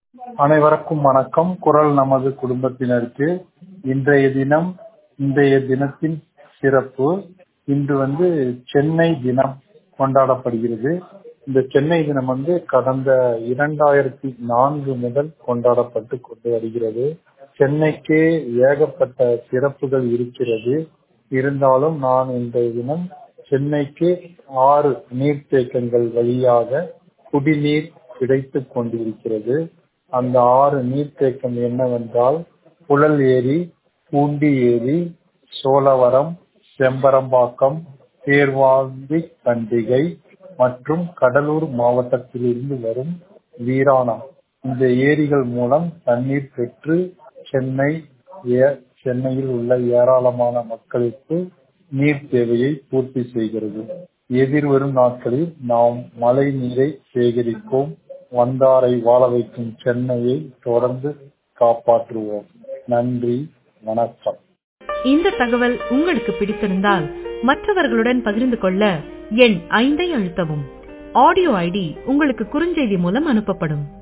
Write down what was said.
அனைவருக்கும் வணக்கம் குரல் நமது குடும்பத்தினருக்கு இன்றைய தினம் இன்றைய தினத்தின் சிறப்பு இன்று வந்து சென்னை தினம் கொண்டாடப்படுகிறது இந்த சென்னை தினம் வந்து கடந்த இரண்டாயிரத்தி நான்கு முதல் கொண்டாடப்பட்டு கொண்டு வருகிறது சென்னைக்கே ஏகப்பட்ட சிறப்புகள் இருக்கிறது இருந்தாலும் நான் இன்றைய தினம் சென்னைக்கு ஆறு நீர்த்தேக்கங்கள் வழியாக குடிநீர் கிடைத்துக் கொண்டிருக்கிறது அந்த ஆறு நீர்த்தேக்கம் என்னவென்றால் புழல் ஏரி பூண்டி ஏரி சோழவரம் செம்பரம்பாக்கம் தேர்வாந்தி கண்டிகை மற்றும் கடலூர் மாவட்டத்திலிருந்து வரும் வீராணம் இந்த ஏரிகள் மூலம் தண்ணீர் பெற்று சென்னை சென்னையில் உள்ள ஏராளமான மக்களுக்கு நீர் தேவையை பூர்த்தி செய்கிறது எதிர்வரும் நாட்களில் நாம் மழை நீரை சேகரிப்போம் வந்தாரை வாழ வைக்கும் சென்னையை தொடர்ந்து காப்பாற்றுவோம் நன்றி வணக்கம் இந்த தகவல் உங்களுக்கு பிடித்திருந்தால் மற்றவர்களுடன் பகிர்ந்து கொள்ள எண் ஐந்தை அழுத்தவும் ஆடியோ ஐடி உங்களுக்கு குறுஞ்செய்தி மூலம் அனுப்பப்படும்